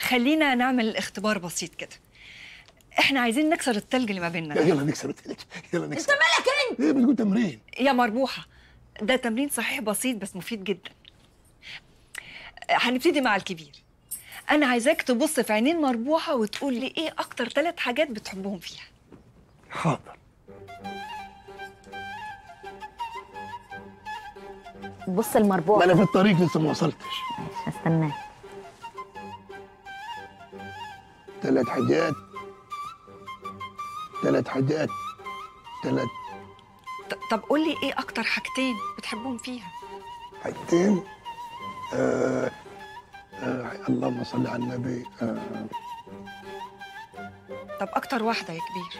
خلينا نعمل اختبار بسيط كده احنا عايزين نكسر التلج اللي ما بيننا يلا نكسر التلج يلا انت نكسر مالك انت ايه بتقول تمرين يا مربوحة ده تمرين صحيح بسيط بس مفيد جدا هنبتدي مع الكبير أنا عايزاك تبص في عينين مربوحة وتقول لي إيه أكتر ثلاث حاجات بتحبهم فيها حاضر بص ما المربوع انا في الطريق لسه ما وصلتش استناك ثلاث حاجات ثلاث حاجات ثلاث ط- طب قول لي إيه أكتر حاجتين بتحبهم فيها حاجتين آه آه اللهم صل على النبي آه طب أكتر واحدة يا كبير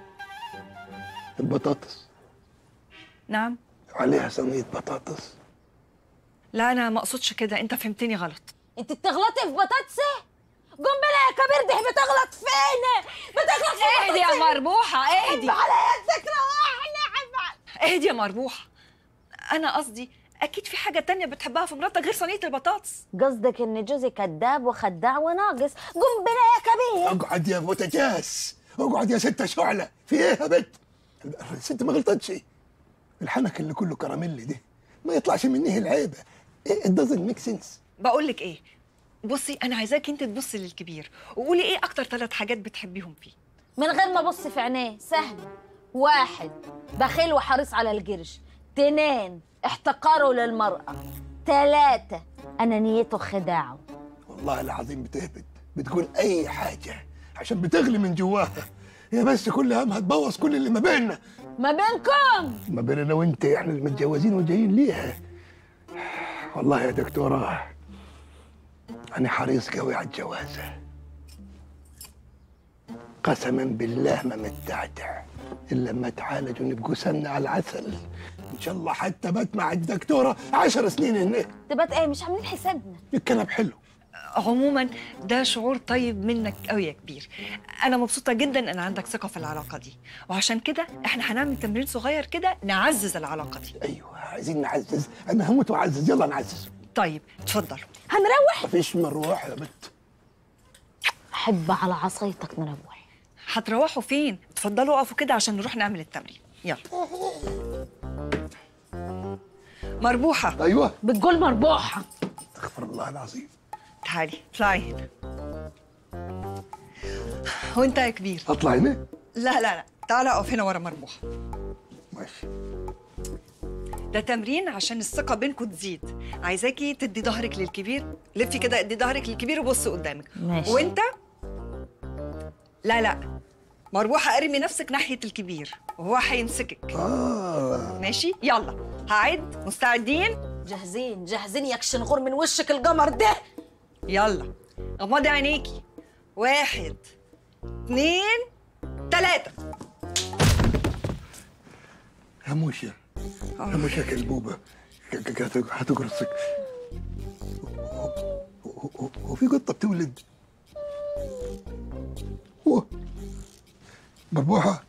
البطاطس نعم عليها صينية بطاطس لا أنا ما أقصدش كده أنت فهمتني غلط انت بتغلطي في بطاطسه قنبله يا كبير دي بتغلط فين بتغلط في اهدي يا مربوحة اهدي عليا الذكرى واحنا اهدي يا مربوحة أنا قصدي أكيد في حاجة تانية بتحبها في مراتك غير صينية البطاطس قصدك ان جوزي كذاب وخداع وناقص قنبله يا كبير اقعد يا بوتجاز اقعد يا ستة شعلة في ايه يا بنت الست ما غلطتش الحنك اللي كله كراميل ده ما يطلعش منه العيبة it doesn't make sense بقول لك ايه بصي انا عايزاك انت تبصي للكبير وقولي ايه اكتر ثلاث حاجات بتحبيهم فيه من غير ما ابص في عينيه سهل واحد بخيل وحريص على القرش تنين احتقاره للمرأة ثلاثة أنانيته خداعه والله العظيم بتهبد بتقول اي حاجة عشان بتغلي من جواها هي بس كل همها تبوظ كل اللي ما بيننا ما بينكم ما بين انا وانت احنا المتجوزين وجايين ليها والله يا دكتورة أنا حريص قوي على الجوازة قسما بالله ما متعتع إلا لما تعالج ونبقوا سمنة على العسل إن شاء الله حتى بات مع الدكتورة عشر سنين هناك تبقى ايه مش عاملين حسابنا الكلام حلو عموما ده شعور طيب منك قوي يا كبير انا مبسوطه جدا ان عندك ثقه في العلاقه دي وعشان كده احنا هنعمل تمرين صغير كده نعزز العلاقه دي أيوه عايزين نعزز أنا هموت وأعزز يلا نعزز طيب اتفضلوا هنروح مفيش مروح يا بنت أحب على عصايتك نروح هتروحوا فين اتفضلوا اقفوا كده عشان نروح نعمل التمرين يلا مربوحه أيوه بتقول مربوحة استغفر الله العظيم تعالي اطلعي هنا وانت يا كبير أطلع هنا لا لا لا تعالى اقف هنا ورا مربوحه ماشي ده تمرين عشان الثقة بينكم تزيد عايزاكي تدي ظهرك للكبير لفي كده ادي ظهرك للكبير وبص قدامك ماشي. وانت لا لا مروحة ارمي نفسك ناحية الكبير وهو هيمسكك آه ماشي يلا هعد مستعدين جاهزين جاهزين يكشن غور من وشك القمر ده يلا غمضي عينيكي واحد اتنين تلاتة هموشة هموشة كلبوبة ك- ك- هت- هتقرصك وفي قطة بتولد هو مربوحة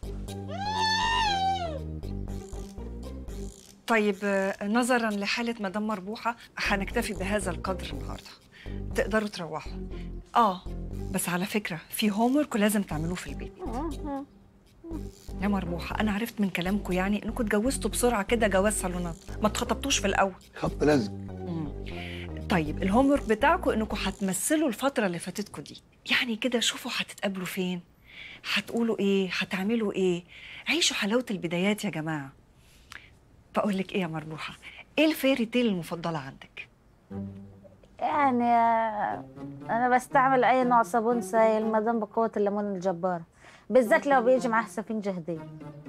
طيب آه، نظرا لحالة مدام مربوحة هنكتفي بهذا القدر النهاردة تقدروا تروحوا اه بس على فكرة في هومورك ولازم تعملوه في البيت يا مربوحة أنا عرفت من كلامكم يعني إنكم اتجوزتوا بسرعة كده جواز صالونات ما اتخطبتوش في الأول خط لزق طيب الهومورك بتاعكم إنكم هتمثلوا الفترة اللي فاتتكم دي يعني كده شوفوا هتتقابلوا فين هتقولوا إيه هتعملوا إيه عيشوا حلاوة البدايات يا جماعة بقول لك إيه يا مربوحة إيه الفيري تيل المفضلة عندك؟ يعني آه، أنا بستعمل أي نوع صابون سائل ما دام بقوة الليمون الجبارة بالذات لو بيجي معاه سفنجة هدية